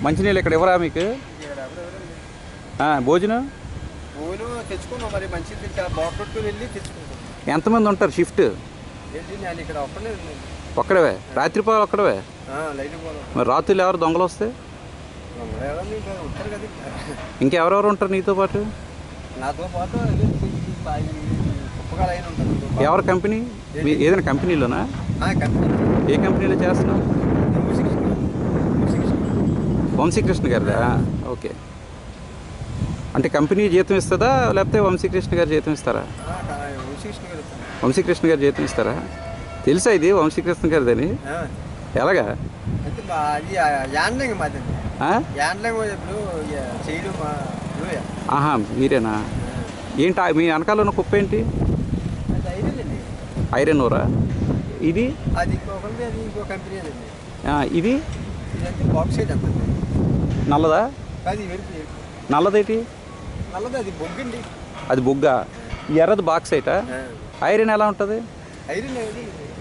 మంచినీళ్ళు ఇక్కడ ఇవ్వరా మీకు ఇక్కడ ఎవరెవరండి? ఆ, భోజనం ఊరు తెచ్చుకున్నాం మరి మంచిది బాబు పెట్టుకుని వెళ్ళి తెచ్చుకుంటాం ఎంతమంది ఉంటారు షిఫ్ట్ ఏంటి నేను ఇక్కడ ఒక్కనే ఉన్నాను. ఒక్కడవే రాత్రిపాలు ఒక్కడవే ఆ, లైట్ పోదాం మరి రాత్రులు ఎవరు దొంగలు వస్తే ఎవరన్నా ఇంకా ఉంటారు కదా ఇక్కడ. ఇంకెవరెవరు ఉంటారు నీతో పాటు నాతో పాటు అదే ఈ పా- ఈ కుప్పకాలు అయిన ఉంటారు ఎవరి కంపెనీ మీ ఏదైనా కంపెనీలోనా ఆ, కంపెనీ ఏ కంపెనీలో చేస్తున్నావు మ్యూజిక్ ఇష్టం. మ్యూజిక్ ఇష్టం. వంశీకృష్ణ గారిదా ఓకే అంటే కంపెనీ జీతం ఇస్తుందా లేకపోతే వంశీకృష్ణ గారు జీతం ఇస్తారా ఆ, కా- మ్యూజిక్ ఇష్టం కదా ఇస్తాను. వంశీకృష్ణ గారు జీతం ఇస్తారా తెలుసా ఇది వంశీకృష్ణ గారిదని ఆ, ఎలాగా అయితే మా అది యాండ్లింగ్ మాది ఆ? యాండ్లింగ్ ఇప్పుడు ఇక చేయడం మా నువ్వే. ఆహా మీరేనా ఏంటి ఆ- మీ వెనకాల ఉన్న కుప్ప ఏంటి అది అయిపోయిందండి ఐరన్ ఊరా ఇది అది ఇంకొకటి అది ఇంకో కంపెనీ అండి ఆ, ఇది ఇదంటే బాక్సైడ్ అంత నల్లదా అది వెరుపు ఎరుపు. నల్లదేటి నల్లది అది బొగ్గండి అది బొగ్గ ఈ ఎర్రది బాక్స్ అయిటా ఐరన్ ఎలా ఉంటుంది ఐరన్ అది